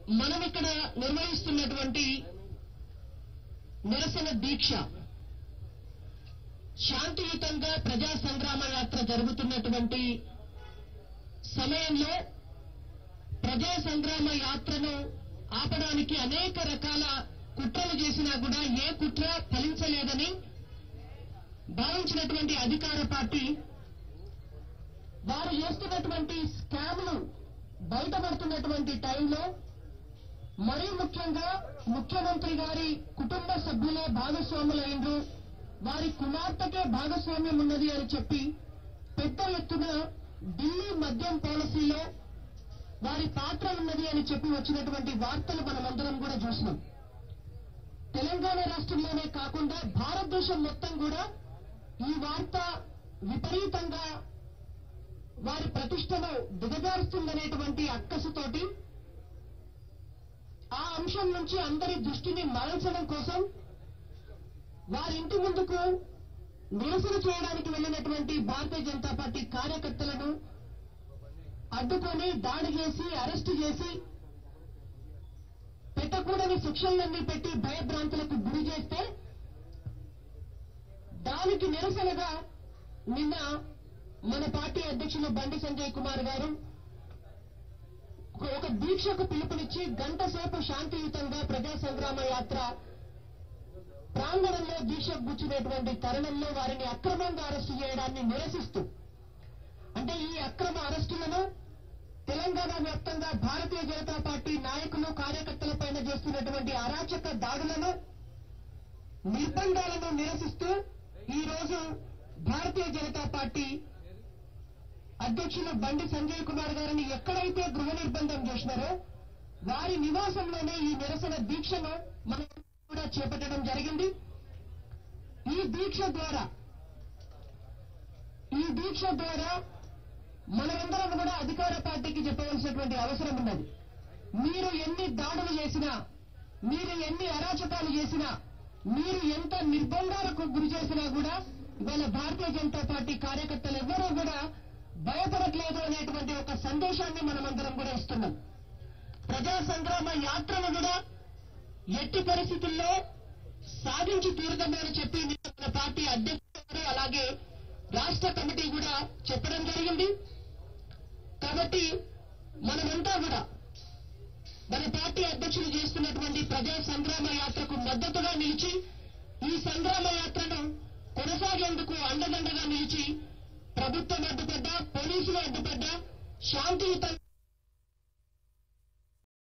మనం ఇక్కడ నిర్వహిస్తున్నటువంటి నిరసన దీక్ష శాంతియుతంగా ప్రజా సంగ్రామ యాత్ర జరుగుతున్నటువంటి సమయంలో ప్రజా సంగ్రామ యాత్రను ఆపడానికి అనేక రకాల కుట్రలు చేసినా కూడా ఏ కుట్ర ఫలించలేదని భావించినటువంటి అధికార పార్టీ వారు చేస్తున్నటువంటి స్కామ్లు బయటపడుతున్నటువంటి టైంలో మరీ ముఖ్యంగా ముఖ్యమంత్రి గారి కుటుంబ సభ్యులే భాగస్వాములైండ్రు వారి కుమార్తెకే భాగస్వామ్యం ఉన్నది అని చెప్పి పెద్ద ఎత్తున ఢిల్లీ మద్యం పాలసీలో వారి పాత్ర ఉన్నది అని చెప్పి వచ్చినటువంటి వార్తలు మనమందరం కూడా చూసినాం తెలంగాణ రాష్ట్రంలోనే కాకుండా భారతదేశం మొత్తం కూడా ఈ వార్త విపరీతంగా వారి ప్రతిష్టను దిగజారుస్తుందనేటువంటి అక్కసుతోటి ఆ అంశం నుంచి అందరి దృష్టిని మరల్చడం కోసం వారి ఇంటి ముందుకు నిరసన చేయడానికి వెళ్లినటువంటి భారతీయ జనతా పార్టీ కార్యకర్తలను అడ్డుకొని దాడి చేసి అరెస్టు చేసి పెట్టకూడని శిక్షలన్నీ పెట్టి భయభ్రాంతులకు గురి చేస్తే దానికి నిరసనగా నిన్న మన పార్టీ అధ్యక్షులు బండి సంజయ్ కుమార్ గారు ఒక దీక్షకు పిలుపునిచ్చి గంట సేపు శాంతియుతంగా ప్రజా సంగ్రామ యాత్ర ప్రాంగణంలో దీక్ష కూర్చునేటువంటి తరుణంలో వారిని అక్రమంగా అరెస్టు చేయడాన్ని నిరసిస్తూ అంటే ఈ అక్రమ అరెస్టులను తెలంగాణ వ్యాప్తంగా భారతీయ జనతా పార్టీ నాయకులు కార్యకర్తల పైన చేస్తున్నటువంటి అరాచక దాడులను నిర్బంధాలను నిరసిస్తూ ఈ రోజు భారతీయ జనతా పార్టీ అధ్యక్షులు బండి సంజయ్ కుమార్ గారిని ఎక్కడైతే గృహ నిర్బంధం చేసినారో వారి నివాసంలోనే ఈ నిరసన దీక్షను మనం కూడా చేపట్టడం జరిగింది ఈ దీక్ష ద్వారా ఈ దీక్ష ద్వారా మనమందరం కూడా అధికార పార్టీకి చెప్పవలసినటువంటి అవసరం ఉన్నది మీరు ఎన్ని దాడులు చేసినా మీరు ఎన్ని అరాచకాలు చేసినా మీరు ఎంత నిర్బంధాలకు గురి చేసినా కూడా ఇవాళ భారతీయ జనతా పార్టీ కార్యకర్తలు ఎవరూ కూడా భయపడట్లేదు అనేటువంటి ఒక సందేశాన్ని మనమందరం కూడా ఇస్తున్నాం ప్రజా సంగ్రామ యాత్రను కూడా ఎట్టి పరిస్థితుల్లో సాధించి తీరుతామని చెప్పి నిన్న మన పార్టీ అధ్యక్షుడు అలాగే రాష్ట్ర కమిటీ కూడా చెప్పడం జరిగింది కాబట్టి మనమంతా కూడా మన పార్టీ అధ్యక్షులు చేస్తున్నటువంటి ప్రజా సంగ్రామ యాత్రకు మద్దతుగా నిలిచి ఈ సంగ్రామ యాత్రను కొనసాగేందుకు అండదండగా నిలిచి ప్రభుత్వం అడ్డుపడ్డా పోలీసులు అడ్డుపడ్డా శాంతియుతంగా